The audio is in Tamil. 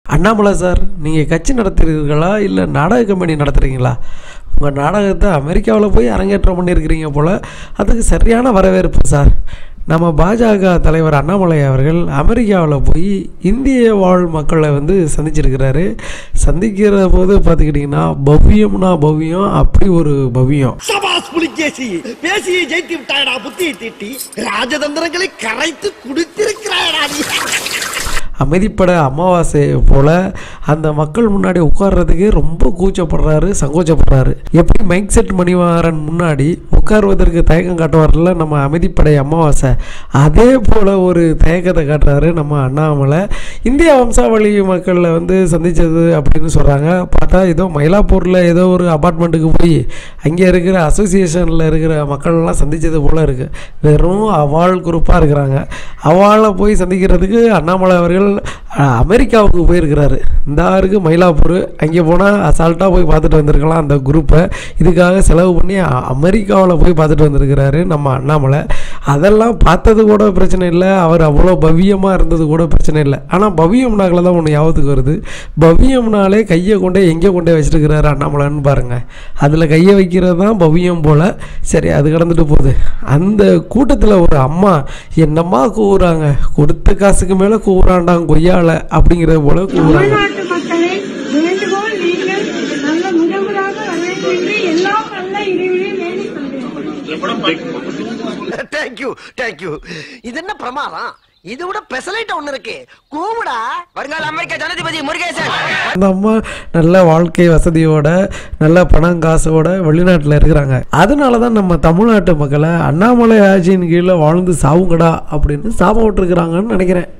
அண்ணாமலை சார் நீங்கள் கட்சி நடத்துறீர்களா இல்லை நாடக கம்பெனி நடத்துகிறீங்களா உங்கள் நாடகத்தை அமெரிக்காவில் போய் அரங்கேற்றம் பண்ணியிருக்கிறீங்க போல் அதுக்கு சரியான வரவேற்பு சார் நம்ம பாஜக தலைவர் அண்ணாமலை அவர்கள் அமெரிக்காவில் போய் இந்திய வாழ் மக்களை வந்து சந்திச்சிருக்கிறாரு சந்திக்கிற போது பார்த்துக்கிட்டிங்கன்னா பவ்யம்னா பவ்யம் அப்படி ஒரு பவ்யம் சபாஸ் புலிகேசி பேசியை ஜெயித்து விட்டாயடா புத்தியை தீட்டி ராஜதந்திரங்களை கரைத்து குடித்திருக்கிறாயடா நீ அமைதிப்பட அமாவாசை போல் அந்த மக்கள் முன்னாடி உட்கார்றதுக்கு ரொம்ப கூச்சப்படுறாரு சங்கோச்சப்படுறாரு எப்படி மைக் செட் மணிவாரன் முன்னாடி உட்காருவதற்கு தயக்கம் காட்டுவார்ல நம்ம அமைதிப்படை அமாவாசை அதே போல் ஒரு தயக்கத்தை காட்டுறாரு நம்ம அண்ணாமலை இந்திய வம்சாவளி மக்களை வந்து சந்தித்தது அப்படின்னு சொல்கிறாங்க பார்த்தா ஏதோ மயிலாப்பூரில் ஏதோ ஒரு அபார்ட்மெண்ட்டுக்கு போய் அங்கே இருக்கிற அசோசியேஷனில் இருக்கிற மக்கள்லாம் சந்தித்தது போல் இருக்குது வெறும் அவாள் குரூப்பாக இருக்கிறாங்க அவாளை போய் சந்திக்கிறதுக்கு அண்ணாமலை அவர்கள் அஹ், அமெரிக்காவுக்கு போயிருக்கிறாரு இந்த ஆருக்கு மயிலாப்பூர் அங்கே போனால் அசால்ட்டாக போய் பார்த்துட்டு வந்திருக்கலாம் அந்த குரூப்பை இதுக்காக செலவு பண்ணி அ- அமெரிக்காவில் போய் பார்த்துட்டு வந்திருக்கிறாரு நம்ம அண்ணாமலை அதெல்லாம் பார்த்தது கூட பிரச்சனை இல்லை அவர் அவ்வளோ பவ்யமாக இருந்தது கூட பிரச்சனை இல்லை ஆனால் பவ்யம்னாக்கில் தான் ஒன்று ஞாபகத்துக்கு வருது பவ்யம்னாலே கையை கொண்டே எங்கே கொண்டே வச்சிருக்கிறாரு அண்ணாமலைன்னு பாருங்கள் அதில் கையை வைக்கிறது தான் பவ்யம் போல் சரி அது கடந்துட்டு போகுது அந்த கூட்டத்தில் ஒரு அம்மா என்னம்மா கூவுறாங்க கொடுத்த காசுக்கு மேலே கூவுறாண்டாங்க கொய்யால அப்படிங்கிறது போல கூவுறாங்க தமிழ்நாட்டு மக்களை வேண்டுகோள் நீங்கள் நல்ல முதல்வராக வர வேண்டும் என்று எல்லாம் நல்ல இறைவனை வேண்டிக் கொள்கிறேன் தேங்க்யூ தேங்க்யூ இது என்ன பிரமாதம் இது விட பெசலைட் ஒண்ணு இருக்கு கூவுடா வருங்கால அமெரிக்க ஜனாதிபதி முருகேசன் அந்த அம்மா நல்ல வாழ்க்கை வசதியோட நல்ல பணம் காசோட வெளிநாட்டில் இருக்கிறாங்க அதனால தான் நம்ம தமிழ்நாட்டு மக்களை அண்ணாமலை ஆட்சியின் கீழே வாழ்ந்து சாவுங்கடா அப்படின்னு சாபம் விட்டுருக்குறாங்கன்னு நினைக்கிறேன்